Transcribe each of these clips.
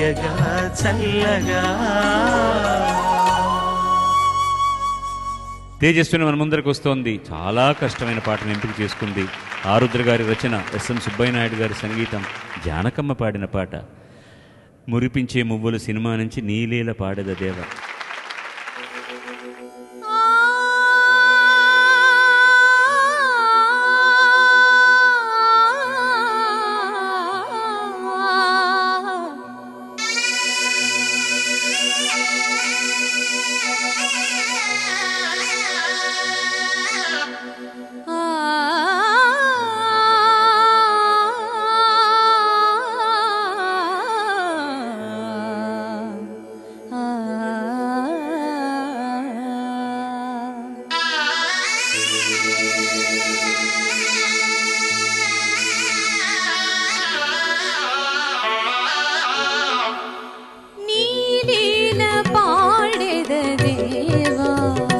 తీయగా చల్లగా తేజస్విని మన ముందరకు వస్తోంది చాలా కష్టమైన పాటను ఎంపిక చేసుకుంది ఆరుద్ర గారి రచన ఎస్ఎం సుబ్బయ్య నాయుడు గారి సంగీతం జానకమ్మ పాడిన పాట మురిపించే మువ్వులు సినిమా నుంచి నీలీల పాడేద దేవ ನೀಲೀಲ ಪಾಡೆದ ದೇವಾ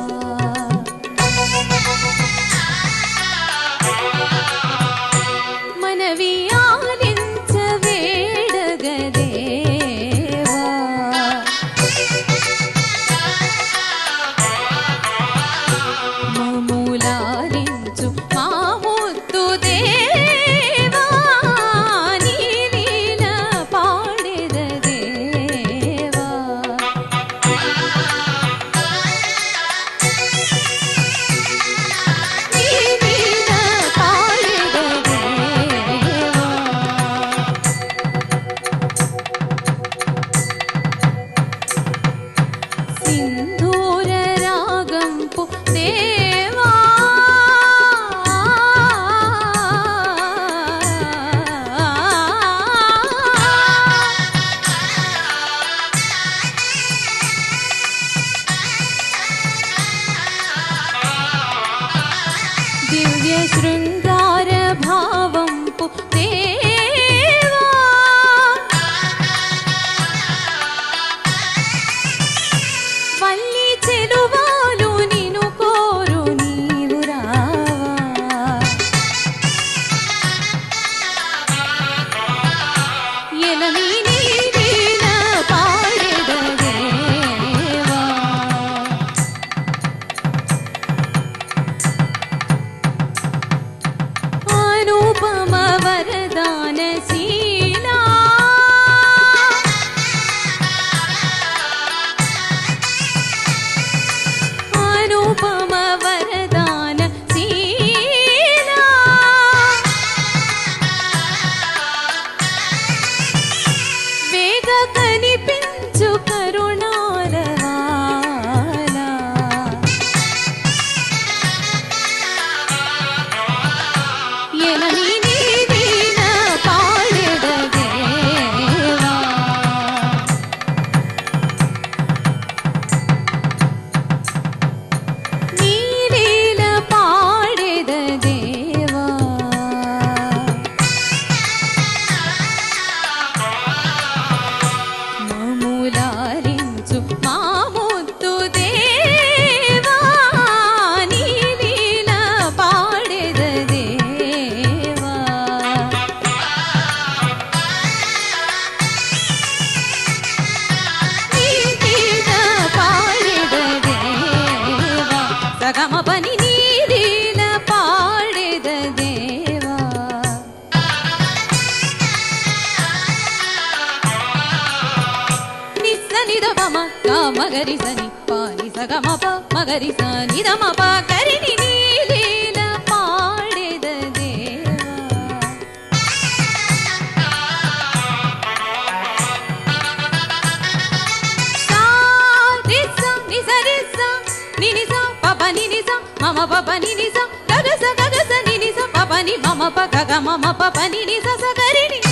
మనవి ఆలించవేడగదేవా మమ్ములాలించు మా ముద్దు దేవా నీలీల పాడెద దేవా నీలీల పాడెద దేవా సింధూర రాగంపు దేవా దివ్య శృంగార భావంపు దేవా వల్లి చెలువాలు నిను కోరు నీవు రావా ఎలమి నీలీల పాడెద దేవా అనుపమ వరదాన శీలా అనుపమ వరదాన శీలా వేగ కనిపించు కరుణాలవాలా ఎనని నీదీన పాడెద దేవా నీలీల పాడెద దేవా మమ్ములాలించు మా ముద్దు దేవా నీలీల పాడెద దేవా నీలీల పాడెద దేవా సగమ పని నీలీల పాడెద దేవా నిస్స నిద మమ మగరి సని పాని సగమ ప మగరి సని దమ ప కరిని నీలీల పాడెద దేవా సా రిస నిస రిస నినిస పప నినిస మమ పప నినిస గగస గగస నినిస పప ని మమ ప గగ మమ పప నినిస సగరిని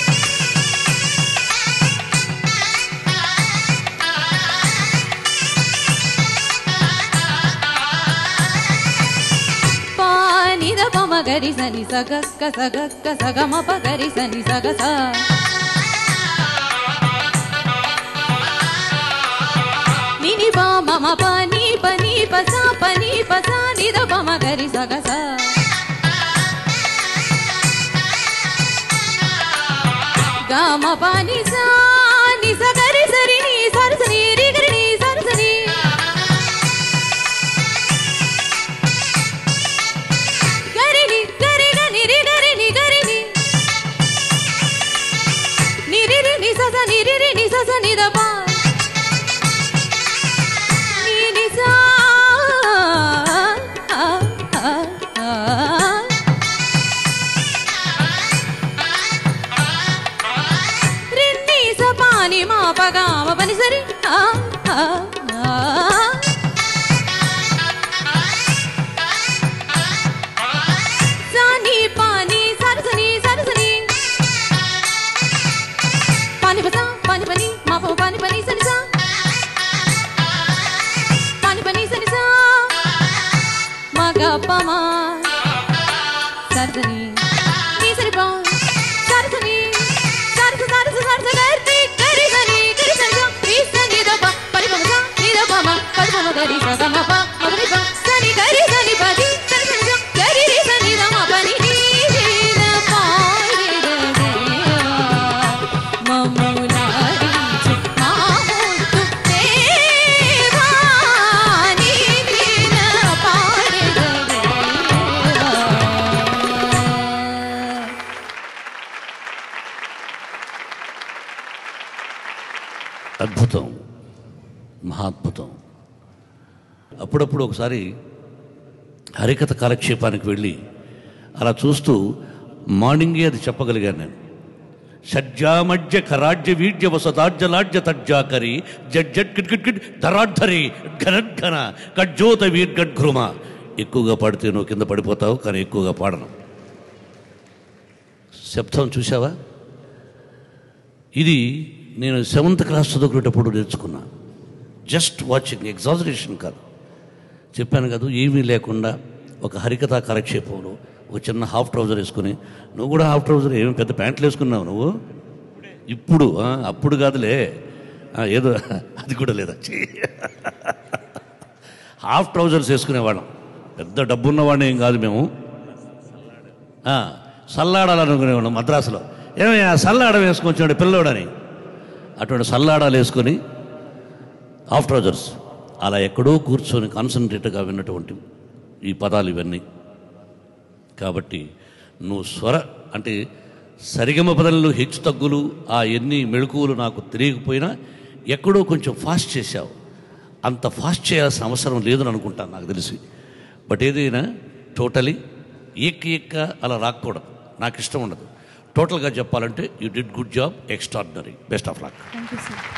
పానిద పమ గరి సని సగక్క సగక్క సగమ ప గరి సని సగస నిని పా మమ ప ని ప ని ప సా ప ని ప సా నిద పమ గరి సగస గమ ప ని సా ని ని స స ని ద ప ని ని స ఆ, ఆ, ఆ. రిన్ని స పాని మా పగ మ పని సరి ఆ, ఆ, ఆ. సాని పాని సరసని సరసని పాని పస పాని పని మా పో పాని పని సని సా పాని పని సని సా మగ పమా సరసని నీ సరి పా సరసని సరస సరస సరస గర్తి గరి సని గరి సని సా నీ సని ద ప పరి పమ సా నీ ద పమ పరి పమ గరి స గ మ ప మగరి ప సని గరి సని ప ది సని సని సా గరి రి సని ద మ ప ని నీ ని ద ప రి ద దేవా మమ్ములాడించు మా ముద్దు దేవా నీ ని ద ప రి ద దేవా అద్భుతం మహాద్భుతం అప్పుడప్పుడు ఒకసారి హరికథ కాలక్షేపానికి వెళ్ళి అలా చూస్తూ మార్నింగే అది చెప్పగలిగాను నేను షడ్జామజ్జ కరాజ్య వీడ్య వసతాజ్య లాడ్య తజ్జాకరి జడ్ జడ్ కిట్ కిట్ కిట్ ధరాద్ధరి ఘనఘన కజ్జోత వీర్గడ్ఘృమ ఎక్కువగా పాడితే నువ్వు కింద పడిపోతావు కానీ ఎక్కువగా పాడను శబ్దం చూసావా ఇది నేను సెవెంత్ క్లాస్ చదువుకునేటప్పుడు నేర్చుకున్నా జస్ట్ వాచింగ్ ఎగ్జాజరేషన్ కాదు చెప్పాను కదా ఏమీ లేకుండా ఒక హరికథా కాలక్షేపంలో ఒక చిన్న హాఫ్ ట్రౌజర్ వేసుకుని నువ్వు కూడా హాఫ్ ట్రౌజర్ ఏమి పెద్ద ప్యాంట్లు వేసుకున్నావు నువ్వు ఇప్పుడు ఆ, అప్పుడు కాదులే ఆ, ఏదో అది కూడా లేదా ఛీ. హాఫ్ ట్రౌజర్స్ వేసుకునేవాళ్ళం పెద్ద డబ్బున్నవాడిని ఏం కాదు మేము ఆ, సల్లాడాలనుకునేవాళ్ళం మద్రాసులో ఏమయ్యా సల్లాడ వేసుకొచ్చాడు పిల్లోడని అటువంటి సల్లాడాలు వేసుకొని హాఫ్ ట్రౌజర్స్ అలా ఎక్కడో కూర్చొని కాన్సన్ట్రేట్గా విన్నటువంటి ఈ పదాలు ఇవన్నీ కాబట్టి నువ్వు స్వర అంటే సరిగమ పదంలో హెచ్చు తగ్గులు ఆ ఎన్ని మెళుకువలు నాకు తెలియకపోయినా ఎక్కడో కొంచెం ఫాస్ట్ చేశావు అంత ఫాస్ట్ చేయాల్సిన అవసరం లేదని అనుకుంటాను నాకు తెలిసి బట్ ఏదైనా టోటలీ ఎక్క ఎక్క అలా రాకూడదు నాకు ఇష్టం ఉండదు టోటల్గా చెప్పాలంటే you did good job extraordinary best of luck thank you sir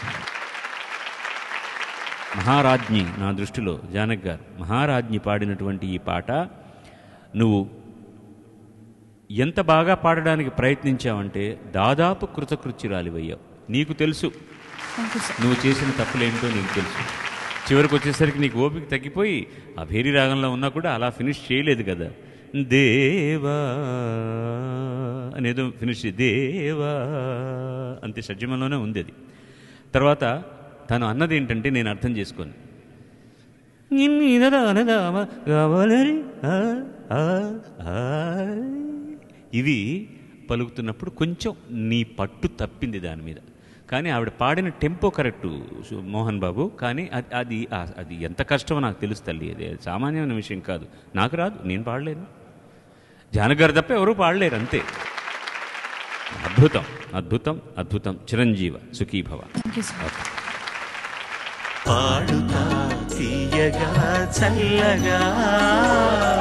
మహారాజ్ఞి నా దృష్టిలో జానక్ గారు మహారాజ్ఞి పాడినటువంటి ఈ పాట నువ్వు ఎంత బాగా పాడడానికి ప్రయత్నించావంటే దాదాపు కృతకృత్యురాలివయ్యావు నీకు తెలుసు థ్యాంక్ యూ సార్ నువ్వు చేసిన తప్పులేంటో నీకు తెలుసు చివరికి వచ్చేసరికి నీకు ఓపిక తగ్గిపోయి ఆ భేరీ రాగంలో ఉన్నా కూడా అలా ఫినిష్ చేయలేదు కదా దేవా అనేదో ఫినిష్ చే- దేవా అంతే షడ్జమంలోనే ఉంది అది తర్వాత తను అన్నది ఏంటంటే నేను అర్థం చేసుకోను ఇవి పలుకుతున్నప్పుడు కొంచెం నీ పట్టు తప్పింది దాని మీద కానీ ఆవిడ పాడిన టెంపో కరెక్టు సు- మోహన్ బాబు కానీ అది అది ఆ- అది ఎంత కష్టమో నాకు తెలుసు తల్లి అది అది సామాన్యమైన విషయం కాదు నాకు రాదు నేను పాడలేను జానగారు తప్ప ఎవరూ పాడలేరు అంతే అద్భుతం అద్భుతం అద్భుతం చిరంజీవ సుఖీభవ థ్యాంక్ యూ సార్ పాడుతా తీయగా చల్లగా